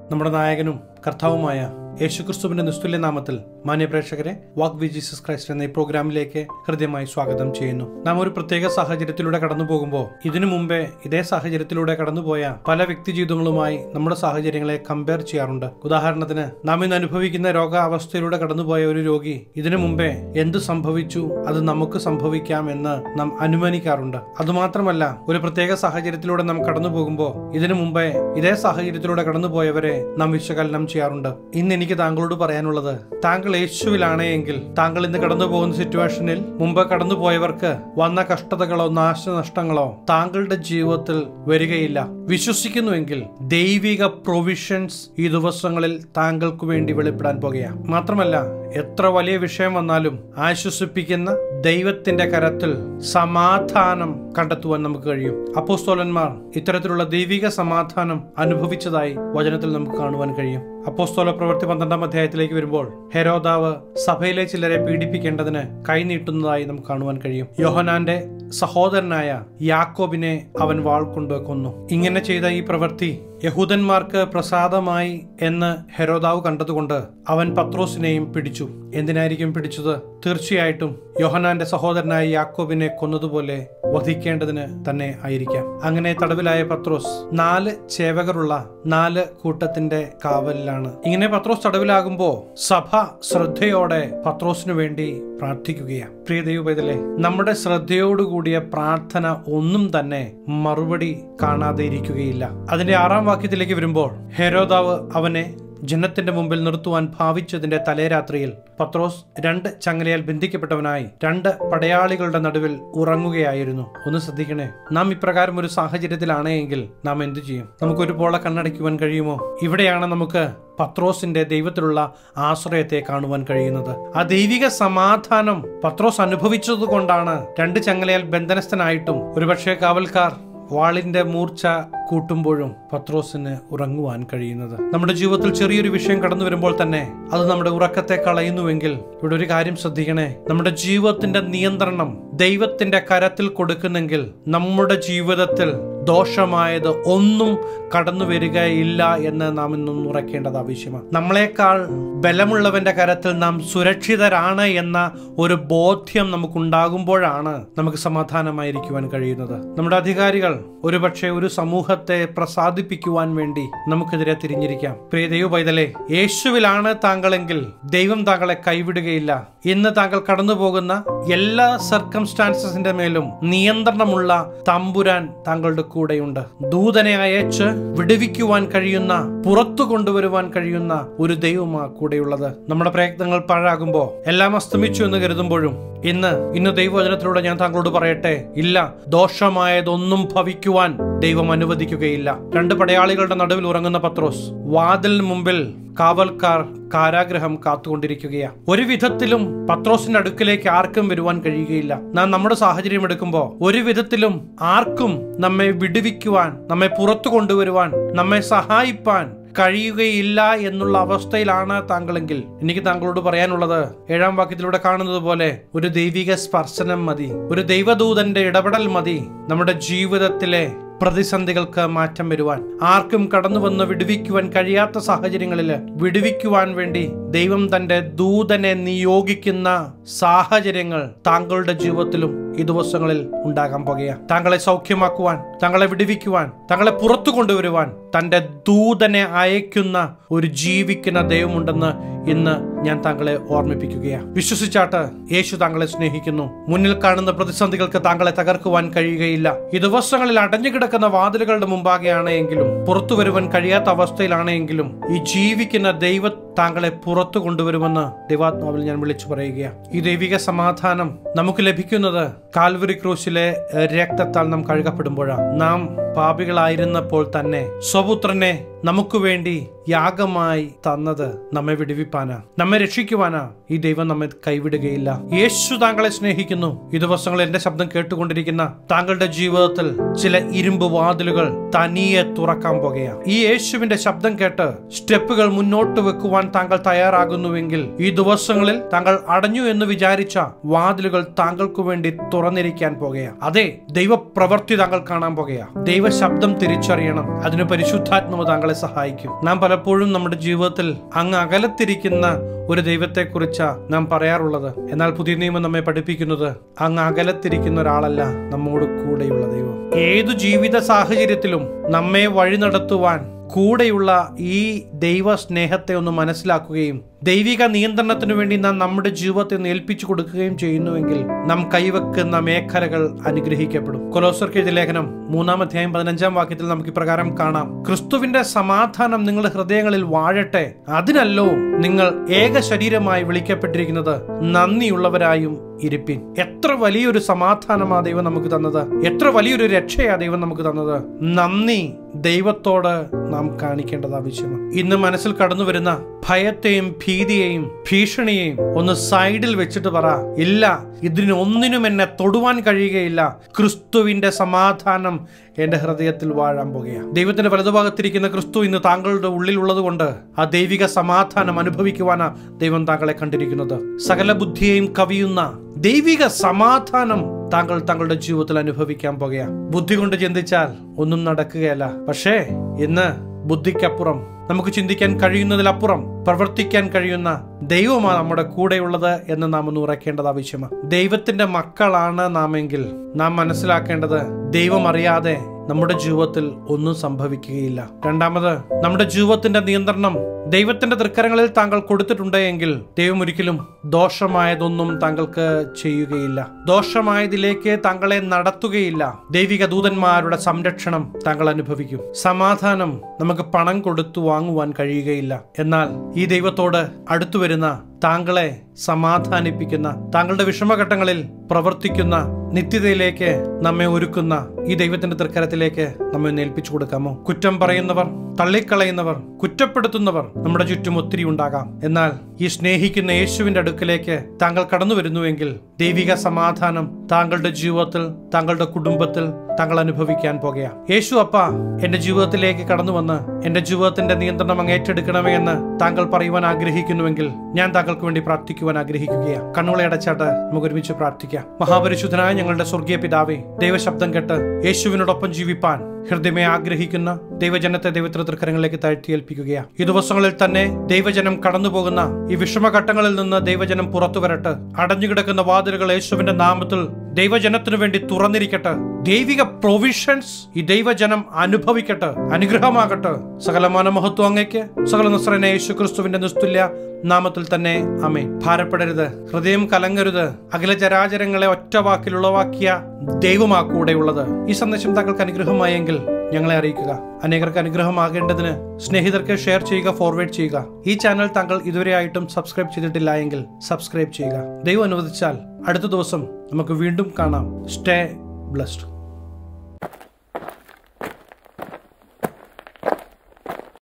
നമ്മുടെ നായകനും കർത്താവുമായ യേശുക്രിസ്തുവിന്റെ നിസ്തുല്യ നാമത്തിൽ മാന്യ പ്രേക്ഷകരെ വാക്ക് വി ജീസസ് ക്രൈസ്റ്റ് എന്ന ഈ പ്രോഗ്രാമിലേക്ക് ഹൃദ്യമായി സ്വാഗതം ചെയ്യുന്നു നാം ഒരു പ്രത്യേക സാഹചര്യത്തിലൂടെ കടന്നു പോകുമ്പോൾ ഇതിനു മുമ്പേ ഇതേ സാഹചര്യത്തിലൂടെ കടന്നുപോയ പല വ്യക്തി ജീവിതങ്ങളുമായി നമ്മുടെ സാഹചര്യങ്ങളെ കമ്പയർ ചെയ്യാറുണ്ട് ഉദാഹരണത്തിന് നാം ഇന്ന് അനുഭവിക്കുന്ന രോഗാവസ്ഥയിലൂടെ കടന്നുപോയ ഒരു രോഗി ഇതിനു മുമ്പേ എന്ത് സംഭവിച്ചു അത് നമുക്ക് സംഭവിക്കാം എന്ന് നാം അനുമാനിക്കാറുണ്ട് അതുമാത്രമല്ല ഒരു പ്രത്യേക സാഹചര്യത്തിലൂടെ നാം കടന്നു പോകുമ്പോൾ ഇതിനു മുമ്പേ ഇതേ സാഹചര്യത്തിലൂടെ കടന്നുപോയവരെ നാം വിശകലനം ചെയ്യാറുണ്ട് ഇന്ന് എനിക്ക് താങ്കളോട് പറയാനുള്ളത് താങ്കൾ യേശുവിലാണ് എങ്കിൽ താങ്കൾ ഇന്ന് കടന്നു പോകുന്ന സിറ്റുവേഷനിൽ മുമ്പ് കടന്നുപോയവർക്ക് വന്ന കഷ്ടതകളോ നാശനഷ്ടങ്ങളോ താങ്കളുടെ ജീവിതത്തിൽ വരികയില്ല വിശ്വസിക്കുന്നുവെങ്കിൽ ദൈവിക പ്രൊവിഷൻസ് ഈ ദിവസങ്ങളിൽ താങ്കൾക്ക് വേണ്ടി വെളിപ്പെടാൻ പോകുകയാണ് മാത്രമല്ല എത്ര വലിയ വിഷയം വന്നാലും ആശ്വസിപ്പിക്കുന്ന ദൈവത്തിന്റെ കരത്തിൽ സമാധാനം കണ്ടെത്തുവാൻ നമുക്ക് കഴിയും അപ്പോസ്തോലന്മാർ ഇത്തരത്തിലുള്ള ദൈവിക സമാധാനം അനുഭവിച്ചതായി വചനത്തിൽ നമുക്ക് കാണുവാൻ കഴിയും അപ്പോസ്തോല പ്രവൃത്തി പന്ത്രണ്ടാം അധ്യായത്തിലേക്ക് വരുമ്പോൾ ഹെരോദാവ് സഭയിലെ ചിലരെ പീഡിപ്പിക്കേണ്ടതിന് കൈനീട്ടുന്നതായി നമുക്ക് കാണുവാൻ കഴിയും യോഹനാന്റെ സഹോദരനായ യാക്കോബിനെ അവൻ വാൾ കൊണ്ട് കൊന്നു ഇങ്ങനെ ചെയ്ത ഈ പ്രവൃത്തി യഹൂദന്മാർക്ക് പ്രസാദമായി എന്ന് ഹെരോദാവ് കണ്ടതുകൊണ്ട് അവൻ പത്രോസിനെയും പിടിച്ചു എന്തിനായിരിക്കും പിടിച്ചത് തീർച്ചയായിട്ടും യോഹനാന്റെ സഹോദരനായ യാക്കോബിനെ കൊന്നതുപോലെ വധിക്കേണ്ടതിന് തന്നെ ആയിരിക്കാം അങ്ങനെ തടവിലായ പത്രോസ് നാല് ചേവകരുള്ള നാല് കൂട്ടത്തിന്റെ കാവലിലാണ് ഇങ്ങനെ പത്രോസ് തടവിലാകുമ്പോ സഭ ശ്രദ്ധയോടെ പത്രോസിനു വേണ്ടി പ്രാർത്ഥിക്കുകയാണ് പ്രിയ ദൈവപൈതലെ നമ്മുടെ ശ്രദ്ധയോടുകൂടിയ പ്രാർത്ഥന ഒന്നും തന്നെ മറുപടി കാണാതെ ഇരിക്കുകയില്ല അതിന്റെ ആറാം വാക്യത്തിലേക്ക് വരുമ്പോൾ ഹെരോദാവ് അവനെ ജനത്തിന്റെ മുമ്പിൽ നിർത്തുവാൻ ഭാവിച്ചതിന്റെ തലേരാത്രിയിൽ പത്രോസ് രണ്ട് ചങ്ങലയാൽ ബന്ധിക്കപ്പെട്ടവനായി രണ്ട് പടയാളികളുടെ നടുവിൽ ഉറങ്ങുകയായിരുന്നു ഒന്ന് ശ്രദ്ധിക്കണേ നാം ഇപ്രകാരം ഒരു സാഹചര്യത്തിലാണ് എങ്കിൽ നാം എന്തു ചെയ്യും നമുക്ക് ഒരു പോള കണ്ണടയ്ക്കുവാൻ കഴിയുമോ ഇവിടെയാണ് നമുക്ക് പത്രോസിന്റെ ദൈവത്തിലുള്ള ആശ്രയത്തെ കാണുവാൻ കഴിയുന്നത് ആ ദൈവിക സമാധാനം പത്രോസ് അനുഭവിച്ചത് കൊണ്ടാണ് രണ്ട് ചങ്ങലയാൽ ബന്ധനസ്ഥനായിട്ടും ഒരുപക്ഷെ കാവൽക്കാർ വാളിന്റെ മൂർച്ച കൂട്ടുമ്പോഴും പത്രോസിന് ഉറങ്ങുവാൻ കഴിയുന്നത് നമ്മുടെ ജീവിതത്തിൽ ചെറിയൊരു വിഷയം കടന്നു വരുമ്പോൾ തന്നെ അത് നമ്മുടെ ഉറക്കത്തെ കളയുന്നുവെങ്കിൽ ഇവിടെ ഒരു കാര്യം ശ്രദ്ധിക്കണേ നമ്മുടെ ജീവിതത്തിന്റെ നിയന്ത്രണം ദൈവത്തിന്റെ കരത്തിൽ കൊടുക്കുന്നെങ്കിൽ നമ്മുടെ ജീവിതത്തിൽ ദോഷമായത് ഒന്നും കടന്നു വരികയില്ല എന്ന് നാം ഇന്നും ഉറക്കേണ്ടത് ആവശ്യമാണ് നമ്മളെക്കാൾ ബലമുള്ളവന്റെ കരത്തിൽ നാം സുരക്ഷിതരാണ് എന്ന ഒരു ബോധ്യം നമുക്കുണ്ടാകുമ്പോഴാണ് നമുക്ക് സമാധാനമായിരിക്കുവാൻ കഴിയുന്നത് നമ്മുടെ അധികാരികൾ ഒരുപക്ഷെ ഒരു സമൂഹത്തെ പ്രസാദിപ്പിക്കുവാൻ വേണ്ടി നമുക്കെതിരെ തിരിഞ്ഞിരിക്കാം പ്രിയ ദൈവ പൈതലെ യേശുവിലാണ് താങ്കളെങ്കിൽ ദൈവം താങ്കളെ കൈവിടുകയില്ല ഇന്ന് താങ്കൾ കടന്നു പോകുന്ന എല്ലാ സർക്കംസ്റ്റാൻസസിന്റെ മേലും നിയന്ത്രണമുള്ള തമ്പുരാൻ താങ്കളുടെ കൂടെയുണ്ട് ദൂതനെ അയച്ച് വിടുവിക്കുവാൻ കഴിയുന്ന പുറത്തു കൊണ്ടുവരുവാൻ കഴിയുന്ന ഒരു ദൈവമാ കൂടെയുള്ളത് നമ്മുടെ പ്രയത്നങ്ങൾ പാഴാകുമ്പോൾ എല്ലാം അസ്തമിച്ചു എന്ന് കരുതുമ്പോഴും ഇന്ന് ഇന്ന് ദൈവവചനത്തിലൂടെ ഞാൻ താങ്കളോട് പറയട്ടെ ഇല്ല ദോഷമായതൊന്നും ഭവിക്കുവാൻ ദൈവം അനുവദിക്കുകയില്ല രണ്ട് പടയാളികളുടെ നടുവിൽ ഉറങ്ങുന്ന പത്രോസ് വാതിലിന് മുമ്പിൽ കാവൽക്കാർ കാരാഗ്രഹം കാത്തുകൊണ്ടിരിക്കുകയാണ് ഒരു വിധത്തിലും പത്രോസിന്റെ അടുക്കിലേക്ക് ആർക്കും വരുവാൻ കഴിയുകയില്ല നാം നമ്മുടെ സാഹചര്യം എടുക്കുമ്പോൾ ഒരു വിധത്തിലും ആർക്കും നമ്മെ വിടുവിക്കുവാൻ നമ്മെ പുറത്തു കൊണ്ടുവരുവാൻ നമ്മെ സഹായിപ്പാൻ കഴിയുകയില്ല എന്നുള്ള അവസ്ഥയിലാണ് താങ്കളെങ്കിൽ എനിക്ക് താങ്കളോട് പറയാനുള്ളത് ഏഴാം വാക്യത്തിലൂടെ കാണുന്നത് പോലെ ഒരു ദൈവിക സ്പർശനം മതി ഒരു ദൈവദൂതന്റെ ഇടപെടൽ മതി നമ്മുടെ ജീവിതത്തിലെ പ്രതിസന്ധികൾക്ക് മാറ്റം വരുവാൻ ആർക്കും കടന്നു വന്ന് വിടുവിക്കുവാൻ കഴിയാത്ത സാഹചര്യങ്ങളിൽ വിടുവിക്കുവാൻ വേണ്ടി ദൈവം തന്റെ ദൂതനെ നിയോഗിക്കുന്ന സാഹചര്യങ്ങൾ താങ്കളുടെ ജീവിതത്തിലും ഈ ദിവസങ്ങളിൽ ഉണ്ടാകാൻ പോകുകയാണ് താങ്കളെ സൗഖ്യമാക്കുവാൻ താങ്കളെ വിടുവിക്കുവാൻ താങ്കളെ പുറത്തു കൊണ്ടുവരുവാൻ തന്റെ ദൂതനെ അയക്കുന്ന ഒരു ജീവിക്കുന്ന ദൈവമുണ്ടെന്ന് ഇന്ന് ഞാൻ താങ്കളെ ഓർമ്മിപ്പിക്കുകയാണ് വിശ്വസിച്ചാട്ട് യേശു താങ്കളെ സ്നേഹിക്കുന്നു മുന്നിൽ കാണുന്ന പ്രതിസന്ധികൾക്ക് താങ്കളെ തകർക്കുവാൻ കഴിയുകയില്ല ഈ ദിവസങ്ങളിൽ അടഞ്ഞു കിടക്കുന്ന വാതിലുകളുടെ മുമ്പാകെയാണ് എങ്കിലും പുറത്തു വരുവാൻ കഴിയാത്ത അവസ്ഥയിലാണ് എങ്കിലും ഈ ജീവിക്കുന്ന ദൈവ താങ്കളെ പുറത്തു കൊണ്ടുവരുമെന്ന് ദൈവാത്മാവിൽ ഞാൻ വിളിച്ചു പറയുകയാണ് ഈ ദൈവിക സമാധാനം നമുക്ക് ലഭിക്കുന്നത് കാൽവരി ക്രൂശിലെ രക്തത്താൽ നാം കഴുകപ്പെടുമ്പോഴാണ് നാം പാപികളായിരുന്നപ്പോൾ തന്നെ സ്വപുത്രനെ നമുക്ക് വേണ്ടി യാഗമായി തന്നത് നമ്മെ വിടുവിപ്പാനാ നമ്മെ രക്ഷിക്കുവാനാ ഈ ദൈവം നമ്മെ കൈവിടുകയില്ല യേശു താങ്കളെ സ്നേഹിക്കുന്നു ഈ ദിവസങ്ങൾ എന്റെ ശബ്ദം കേട്ടുകൊണ്ടിരിക്കുന്ന താങ്കളുടെ ജീവിതത്തിൽ ചില ഇരുമ്പ് വാതിലുകൾ തനിയെ തുറക്കാൻ പോകുകയാണ് ഈ യേശുവിന്റെ ശബ്ദം കേട്ട് സ്റ്റെപ്പുകൾ മുന്നോട്ട് വെക്കുവാൻ താങ്കൾ തയ്യാറാകുന്നുവെങ്കിൽ ഈ ദിവസങ്ങളിൽ താങ്കൾ അടഞ്ഞു എന്ന് വിചാരിച്ച വാതിലുകൾ താങ്കൾക്ക് വേണ്ടി തുറന്നിരിക്കാൻ പോകുകയാണ് അതെ ദൈവപ്രവൃത്തി താങ്കൾ കാണാൻ പോകുകയാണ് ദൈവ ശബ്ദം തിരിച്ചറിയണം അതിന് പരിശുദ്ധാത്മാവ് താങ്കളെ സഹായിക്കും നാം പല പലപ്പോഴും നമ്മുടെ ജീവിതത്തിൽ അങ്ങ് അകലത്തിരിക്കുന്ന ഒരു ദൈവത്തെക്കുറിച്ചാ നാം പറയാറുള്ളത് എന്നാൽ പുതിയ നിയമം നമ്മെ പഠിപ്പിക്കുന്നത് അങ്ങ് അകലത്തിരിക്കുന്ന ഒരാളല്ല നമ്മോട് കൂടെയുള്ള ദൈവം ഏതു ജീവിത സാഹചര്യത്തിലും നമ്മെ വഴി നടത്തുവാൻ കൂടെയുള്ള ഈ ദൈവ സ്നേഹത്തെ ഒന്ന് മനസ്സിലാക്കുകയും ദൈവിക നിയന്ത്രണത്തിനു വേണ്ടി നാം നമ്മുടെ ജീവിതത്തെ ഒന്ന് ഏൽപ്പിച്ചു കൊടുക്കുകയും ചെയ്യുന്നുവെങ്കിൽ നാം കൈവെക്കുന്ന മേഖലകൾ അനുഗ്രഹിക്കപ്പെടും കൊലോസർക്കെഴുതിയ ലേഖനം മൂന്നാം അധ്യായം പതിനഞ്ചാം വാക്യത്തിൽ നമുക്ക് ഇപ്രകാരം കാണാം ക്രിസ്തുവിന്റെ സമാധാനം നിങ്ങളുടെ ഹൃദയങ്ങളിൽ വാഴട്ടെ അതിനല്ലോ നിങ്ങൾ ഏക ശരീരമായി വിളിക്കപ്പെട്ടിരിക്കുന്നത് നന്ദിയുള്ളവരായും ഇരിപ്പിൻ എത്ര വലിയൊരു സമാധാനമാ ദൈവം നമുക്ക് തന്നത് എത്ര വലിയൊരു രക്ഷയാ ദൈവം നമുക്ക് തന്നത് നന്ദി ദൈവത്തോട് നാം കാണിക്കേണ്ടത് ആവശ്യമാണ് ഇന്ന് മനസ്സിൽ കടന്നു വരുന്ന ഭയത്തെയും ഭീതിയെയും ഭീഷണിയെയും ഒന്ന് സൈഡിൽ വെച്ചിട്ട് പറ ഇല്ല ഇതിനൊന്നിനും എന്നെ തൊടുവാൻ കഴിയുകയില്ല ക്രിസ്തുവിന്റെ സമാധാനം എന്റെ ഹൃദയത്തിൽ വാഴാൻ പോകുകയാണ് ദൈവത്തിന്റെ വലതുഭാഗത്തിരിക്കുന്ന ക്രിസ്തു ഇന്ന് താങ്കളുടെ ഉള്ളിലുള്ളത് കൊണ്ട് ആ ദൈവിക സമാധാനം അനുഭവിക്കുവാനാ ദൈവം താങ്കളെ കണ്ടിരിക്കുന്നത് സകല ബുദ്ധിയെയും കവിയുന്ന ദൈവിക സമാധാനം താങ്കൾ താങ്കളുടെ ജീവിതത്തിൽ അനുഭവിക്കാൻ പോകുക ബുദ്ധി കൊണ്ട് ചിന്തിച്ചാൽ ഒന്നും നടക്കുകയല്ല പക്ഷേ ഇന്ന് ബുദ്ധിക്കപ്പുറം നമുക്ക് ചിന്തിക്കാൻ കഴിയുന്നതിലപ്പുറം പ്രവർത്തിക്കാൻ കഴിയുന്ന ദൈവമാണ് നമ്മുടെ കൂടെയുള്ളത് എന്ന് നാം ഒന്ന് ഉറക്കേണ്ടത് ആവശ്യമാണ് ദൈവത്തിന്റെ മക്കളാണ് നാമെങ്കിൽ നാം മനസ്സിലാക്കേണ്ടത് ദൈവം അറിയാതെ നമ്മുടെ ജീവിതത്തിൽ ഒന്നും സംഭവിക്കുകയില്ല രണ്ടാമത് നമ്മുടെ ജീവിതത്തിന്റെ നിയന്ത്രണം ദൈവത്തിന്റെ തൃക്കരങ്ങളിൽ താങ്കൾ കൊടുത്തിട്ടുണ്ടെങ്കിൽ ദൈവം ഒരിക്കലും ദോഷമായതൊന്നും താങ്കൾക്ക് ചെയ്യുകയില്ല ദോഷമായതിലേക്ക് താങ്കളെ നടത്തുകയില്ല ദൈവിക ദൂതന്മാരുടെ സംരക്ഷണം താങ്കൾ അനുഭവിക്കും സമാധാനം നമുക്ക് പണം കൊടുത്തു വാങ്ങുവാൻ കഴിയുകയില്ല എന്നാൽ ഈ ദൈവത്തോട് അടുത്തു വരുന്ന താങ്കളെ സമാധാനിപ്പിക്കുന്ന താങ്കളുടെ വിഷമഘട്ടങ്ങളിൽ പ്രവർത്തിക്കുന്ന നിത്യതയിലേക്ക് നമ്മെ ഒരുക്കുന്ന ഈ ദൈവത്തിന്റെ തൃക്കരത്തിലേക്ക് നമ്മെ ഒന്ന് ഏൽപ്പിച്ചു കൊടുക്കാമോ കുറ്റം പറയുന്നവർ തള്ളിക്കളയുന്നവർ കുറ്റപ്പെടുത്തുന്നവർ നമ്മുടെ ചുറ്റും ഒത്തിരി ഉണ്ടാകാം എന്നാൽ ഈ സ്നേഹിക്കുന്ന യേശുവിന്റെ അടുക്കലേക്ക് താങ്കൾ കടന്നു വരുന്നുവെങ്കിൽ ദൈവിക സമാധാനം താങ്കളുടെ ജീവിതത്തിൽ താങ്കളുടെ കുടുംബത്തിൽ താങ്കൾ അനുഭവിക്കാൻ പോകുകയാണ് യേശു അപ്പ എന്റെ ജീവിതത്തിലേക്ക് കടന്നു വന്ന് എന്റെ ജീവിതത്തിന്റെ നിയന്ത്രണം അങ്ങ് ഏറ്റെടുക്കണമേ എന്ന് താങ്കൾ പറയുവാൻ ആഗ്രഹിക്കുന്നുവെങ്കിൽ ഞാൻ താങ്കൾക്ക് വേണ്ടി പ്രാർത്ഥിക്കുവാൻ ആഗ്രഹിക്കുകയാണ് കണ്ണുകളെ അടച്ചാട്ട് നമുക്ക് ഒരുമിച്ച് പ്രാർത്ഥിക്കാം മഹാപരിശുദ്ധനായ ഞങ്ങളുടെ സ്വർഗീയ പിതാവേ ദൈവശബ്ദം കേട്ട് യേശുവിനോടൊപ്പം ജീവിപ്പാൻ ഹൃദയമേ ആഗ്രഹിക്കുന്ന ദൈവജനത്തെ ദൈവത്തിന്റെ തൃക്കരങ്ങളിലേക്ക് താഴ്ത്തി ഏൽപ്പിക്കുകയാണ് ഈ ദിവസങ്ങളിൽ തന്നെ ദൈവജനം കടന്നുപോകുന്ന ഈ വിഷമഘട്ടങ്ങളിൽ നിന്ന് ദൈവജനം പുറത്തു വരട്ടെ അടഞ്ഞുകിടക്കുന്ന വാതിലുകൾ യേശുവിന്റെ നാമത്തിൽ ദൈവജനത്തിനു വേണ്ടി തുറന്നിരിക്കട്ടെ ദൈവിക പ്രൊവിഷൻസ് ഈ ദൈവജനം അനുഭവിക്കട്ടെ അനുഗ്രഹമാകട്ടെ സകലമാന മഹത്വം അങ്ങയ്ക്ക് സകല നസ്രനെ യേശു ക്രിസ്തുവിന്റെ നിസ്തുല്യ നാമത്തിൽ തന്നെ അമേ ഭാരപ്പെടരുത് ഹൃദയം കലങ്ങരുത് അഖില ചരാചരങ്ങളെ ഒറ്റ വാക്കിൽ ഉളവാക്കിയ ദൈവമാ കൂടെയുള്ളത് ഈ സന്ദേശം താങ്കൾക്ക് അനുഗ്രഹമായെങ്കിൽ ഞങ്ങളെ അറിയിക്കുക അനേകർക്ക് അനുഗ്രഹമാകേണ്ടതിന് സ്നേഹിതർക്ക് ഷെയർ ചെയ്യുക ഫോർവേഡ് ചെയ്യുക ഈ ചാനൽ താങ്കൾ ഇതുവരെയായിട്ടും സബ്സ്ക്രൈബ് ചെയ്തിട്ടില്ല എങ്കിൽ സബ്സ്ക്രൈബ് ചെയ്യുക ദൈവം അനുവദിച്ചാൽ അടുത്ത ദിവസം നമുക്ക് വീണ്ടും കാണാം സ്റ്റേ ബ്ലസ്ഡ്